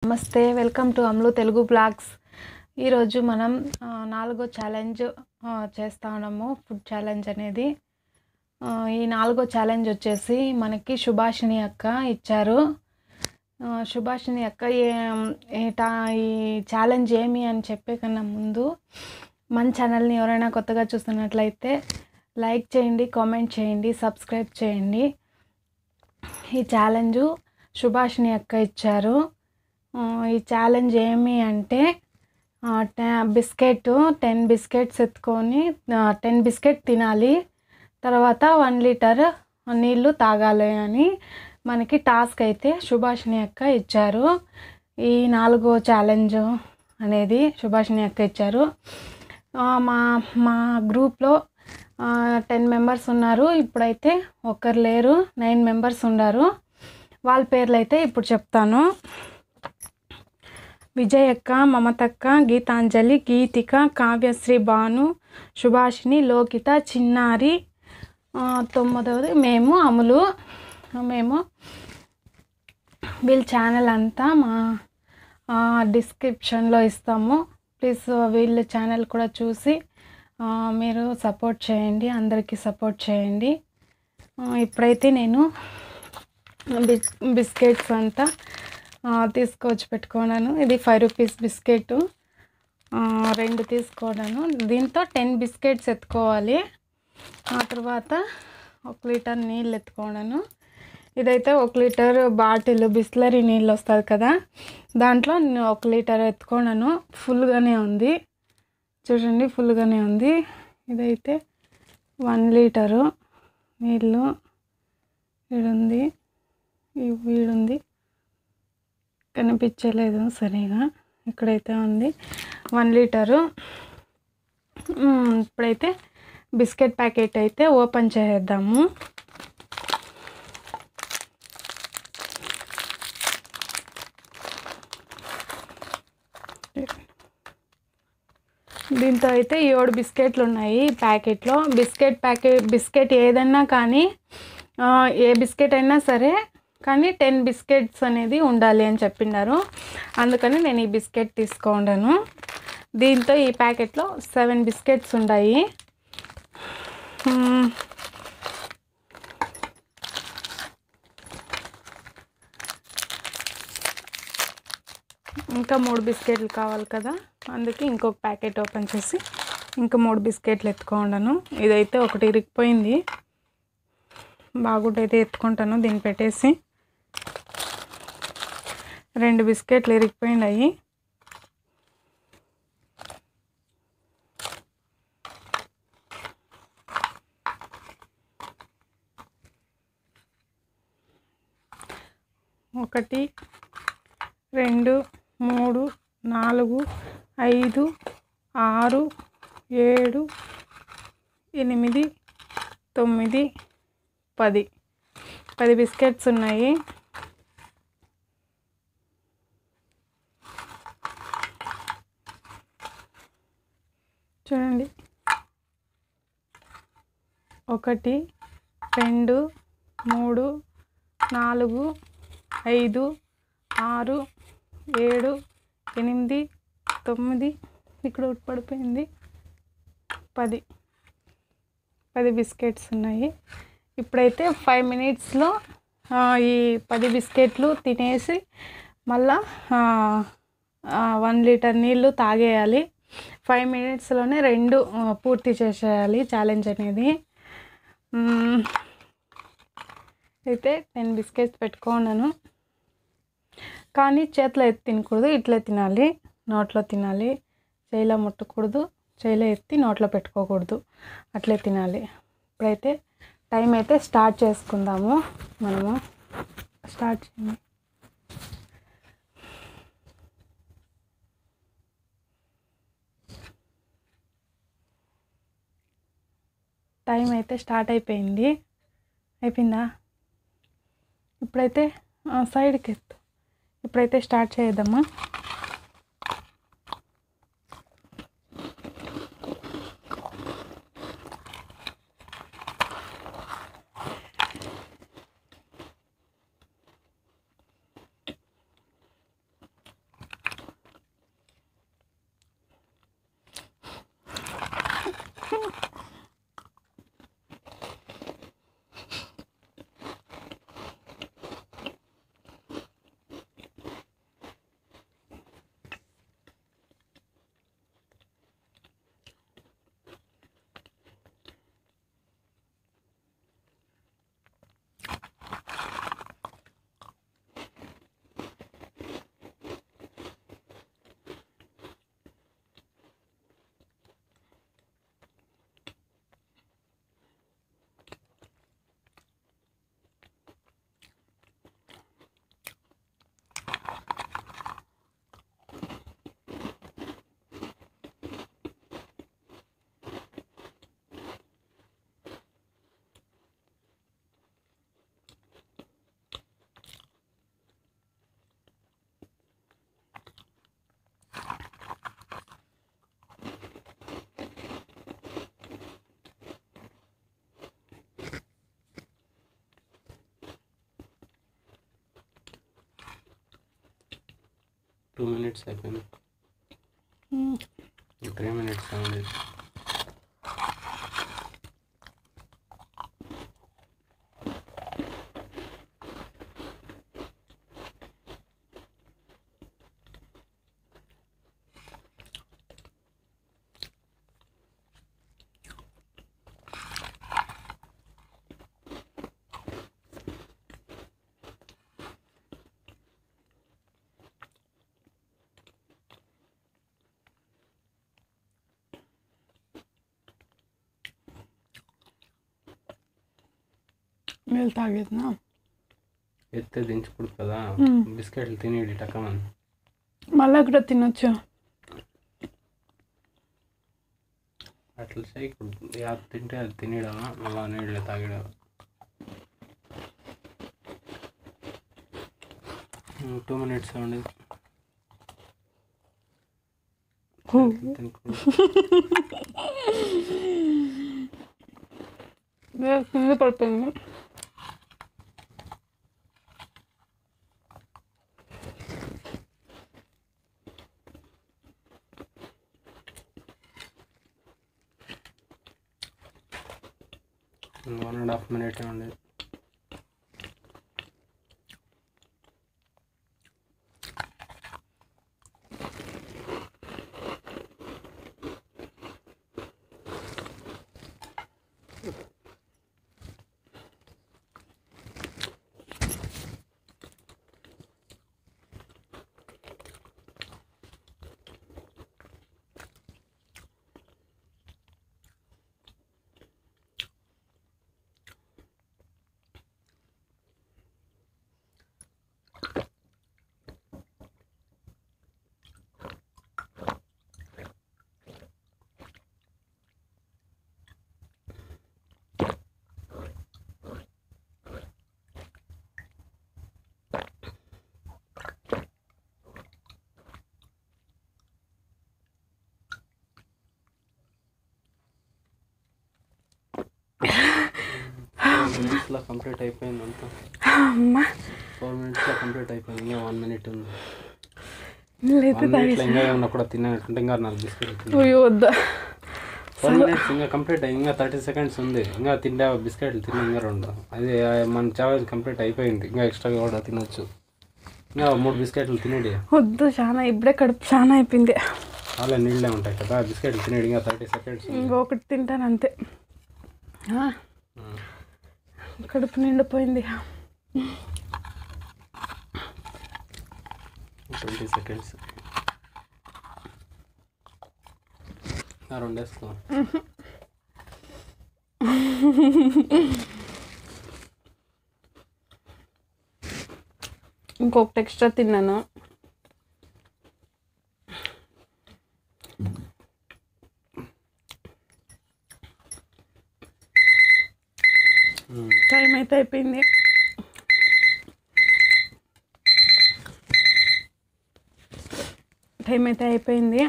నమస్తే welcome to Amlu Telugu blogs ఈరోజు మనం ఆ, నాలుగో ఛాలెంజ్ ఆ, చేస్తా ఉన్నాము ఫుడ్ ఛాలెంజ్ అనేది ఆ, ఈ నాలుగో ఛాలెంజ్ వచ్చేసి మనకి సుభాషిణి అక్క ఇచ్చారు ఆ, సుభాషిణి అక్క ఏ ఏటా ఈ ఛాలెంజ్ ఏమి అని చెప్పే కన్నా ముందు మన ఛానల్ని ఎవరైనా కొత్తగా చూస్తున్నట్లయితే లైక్ చేయండి కామెంట్ చేయండి సబ్స్క్రైబ్ చేయండి ఈ ఛాలెంజు సుభాషిణి అక్క ఇచ్చారు ఆ, ఈ ఛాలెంజ్ ఏమి అంటే ఆ, టె- బిస్కెట్ టెన్ బిస్కెట్స్ ఎత్తుకొని టెన్ బిస్కెట్ తినాలి తర్వాత వన్ లీటర్ నీళ్ళు తాగాలి అని మనకి టాస్క్ అయితే సుభాషిణి అక్క ఇచ్చారు ఈ నాలుగో ఛాలెంజ్ అనేది సుభాషిణి అక్క ఇచ్చారు ఆ, మా మా గ్రూప్లో టెన్ మెంబర్స్ ఉన్నారు ఇప్పుడైతే ఒక్కరు లేరు నైన్ మెంబర్స్ ఉన్నారు వాళ్ళ పేర్లు అయితే ఇప్పుడు చెప్తాను విజయక్క మమతక్క గీతాంజలి గీతిక కావ్యశ్రీ భాను సుభాషిణి లోకిత చిన్నారి ఆ, తొమ్మిదవది మేము అములు మేము వీళ్ళ ఛానల్ అంతా మా డిస్క్రిప్షన్లో ఇస్తాము ప్లీజ్ వీళ్ళ ఛానల్ కూడా చూసి ఆ, మీరు సపోర్ట్ చేయండి అందరికీ సపోర్ట్ చేయండి ఆ, ఇప్పుడైతే నేను బిస్ బిస్కెట్స్ అంతా ఆ, తీసుకొచ్చి పెట్టుకున్నాను ఇది ఫైవ్ రూపీస్ బిస్కెట్ రెండు తీసుకున్నాను దీంతో టెన్ బిస్కెట్స్ ఎత్తుకోవాలి ఆ తర్వాత ఒక లీటర్ నీళ్ళు ఎత్తుకున్నాను ఇదైతే ఒక లీటర్ బాటిల్ బిస్లరీ నీళ్ళు వస్తుంది కదా దాంట్లో నేను ఒక లీటర్ ఎత్తుకున్నాను ఫుల్గానే ఉంది చూడండి ఫుల్గానే ఉంది ఇదైతే వన్ లీటరు నీళ్ళు ఈడుంది ఈ వీడుంది కనిపించలేదు సరిగా ఇక్కడైతే ఉంది వన్ లీటరు మ్మ్, ఇప్పుడైతే బిస్కెట్ ప్యాకెట్ అయితే ఓపెన్ చేద్దాము దీంతో అయితే ఏడు బిస్కెట్లు ఉన్నాయి ఈ ప్యాకెట్లో బిస్కెట్ ప్యాకెట్ బిస్కెట్ ఏదైనా కానీ ఆ, ఏ బిస్కెట్ అయినా సరే కానీ టెన్ బిస్కెట్స్ అనేది ఉండాలి అని చెప్పినారు అందుకని నేను ఈ బిస్కెట్ తీసుకున్నాను దీంతో ఈ ప్యాకెట్లో సెవెన్ బిస్కెట్స్ ఉన్నాయి మ్మ్. ఇంకా మూడు బిస్కెట్లు కావాలి కదా అందుకే ఇంకొక ప్యాకెట్ ఓపెన్ చేసి ఇంకా మూడు బిస్కెట్లు ఎత్తుకోండాను ఇదైతే ఒకటి ఇరిగిపోయింది బాగుంటే అయితే ఎత్తుకుంటాను దీన్ని పెట్టేసి రెండు బిస్కెట్లు ఇరిగిపోయినాయి ఒకటి రెండు మూడు నాలుగు ఐదు ఆరు ఏడు ఎనిమిది తొమ్మిది పది పది బిస్కెట్స్ ఉన్నాయి చూడండి ఒకటి రెండు మూడు నాలుగు ఐదు ఆరు ఏడు ఎనిమిది తొమ్మిది ఇక్కడ ఒకటి పడిపోయింది పది పది బిస్కెట్స్ ఉన్నాయి ఇప్పుడైతే ఫైవ్ మినిట్స్లో ఈ పది బిస్కెట్లు తినేసి మళ్ళా వన్ లీటర్ నీళ్ళు తాగేయాలి ఫైవ్ మినిట్స్లోనే రెండు ఆ, పూర్తి చేసేయాలి ఛాలెంజ్ అనేది మ్మ్. అయితే టెన్ బిస్కెట్స్ పెట్టుకున్నాను కానీ చేతిలో ఎత్తి తినకూడదు ఇట్లే తినాలి నోట్లో తినాలి చేయిలో ముట్టకూడదు చేయిలో ఎత్తి నోట్లో పెట్టుకోకూడదు అట్లే తినాలి ఇప్పుడైతే టైం అయితే స్టార్ట్ చేసుకుందాము మనము స్టార్ట్ చేయండి టైం అయితే స్టార్ట్ అయిపోయింది అయిపోయిందా ఇప్పుడైతే ఆ, సైడ్కి ఎత్తు ఇప్పుడైతే స్టార్ట్ చేద్దామా టూ మినిట్స్ అయిపోయింది త్రీ మినిట్స్ అయింది నీళ్ళు తాగేదినా ఎత్తే దించుకుడు కదా బిస్కెట్లు తినేది టక్కమని మళ్ళీ కూడా తినొచ్చు అట్లా చేయకూడదు అది తింటే అది తినేయడమా మళ్ళా నీళ్ళు తాగడం టూ మినిట్స్ అండి తినకూడదు కింద పడిపోయింది వన్ అండ్ హాఫ్ మినిట్ అండి మినిట్స్లో కంప్లీట్ అయిపోయింది అంతా అమ్మా ఫోర్ మినిట్స్లో కంప్లీట్ అయిపోయింది ఇంకా వన్ మినిట్ ఉంది నీళ్ళైతే వన్ మినిట్లో ఇంకా ఏమన్నా కూడా తినేటంటే ఇంకా నాలుగు బిస్కెట్ అయ్యో వద్దా ఫోర్ మినిట్స్ ఇంకా కంప్లీట్ అయ్యి ఇంకా థర్టీ సెకండ్స్ ఉంది ఇంకా తింటే బిస్కెట్లు తిని ఇంకా రెండు అది ఆ, మన ఛాలెంజ్ కంప్లీట్ అయిపోయింది ఇంకా ఎక్స్ట్రా కూడా తినొచ్చు ఇంకా మూడు బిస్కెట్లు తినేది వద్దు చాలా ఇప్పుడే కడుపు చాలా అయిపోయింది చాలా నీళ్ళే ఉంటాయి కదా బిస్కెట్లు తినేది ఇంకా థర్టీ సెకండ్స్ ఉంది ఇంకొకటి తింటాను అంతే ఆ, కడుపు నిండిపోయింది ట్వంటీ సెకండ్స్ రెండు వేసుకో ఇంకొకటి ఎక్స్ట్రా తిన్నాను ఉమ్. టైం అయితే అయిపోయింది టైం అయితే అయిపోయింది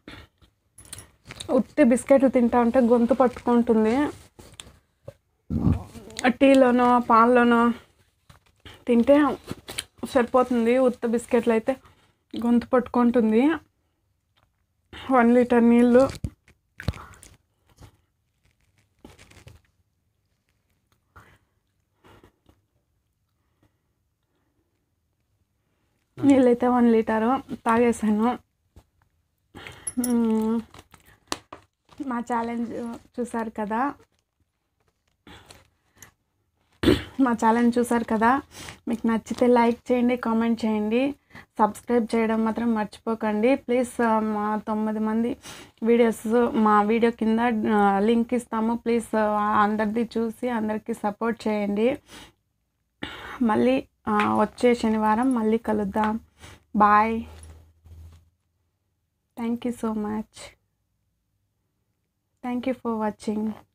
ఉత్తి బిస్కెట్లు తింటా ఉంటే గొంతు పట్టుకుంటుంది టీలోనో పాల్లోనో తింటే సరిపోతుంది ఉత్త బిస్కెట్లు అయితే గొంతు పట్టుకుంటుంది వన్ లీటర్ నీళ్ళు నీళ్ళైతే వన్ లీటరు తాగేసాను మ్మ్. మా ఛాలెంజ్ చూసారు కదా మా ఛాలెంజ్ చూసారు కదా మీకు నచ్చితే లైక్ చేయండి కామెంట్ చేయండి సబ్స్క్రైబ్ చేయడం మాత్రం మర్చిపోకండి ప్లీజ్ ఆ, మా తొమ్మిది మంది వీడియోస్ మా వీడియో కింద లింక్ ఇస్తాము ప్లీజ్ అందరిది చూసి అందరికీ సపోర్ట్ చేయండి మళ్ళీ ఆ, వచ్చే శనివారం మళ్ళీ కలుద్దాం bye thank you so much thank you for watching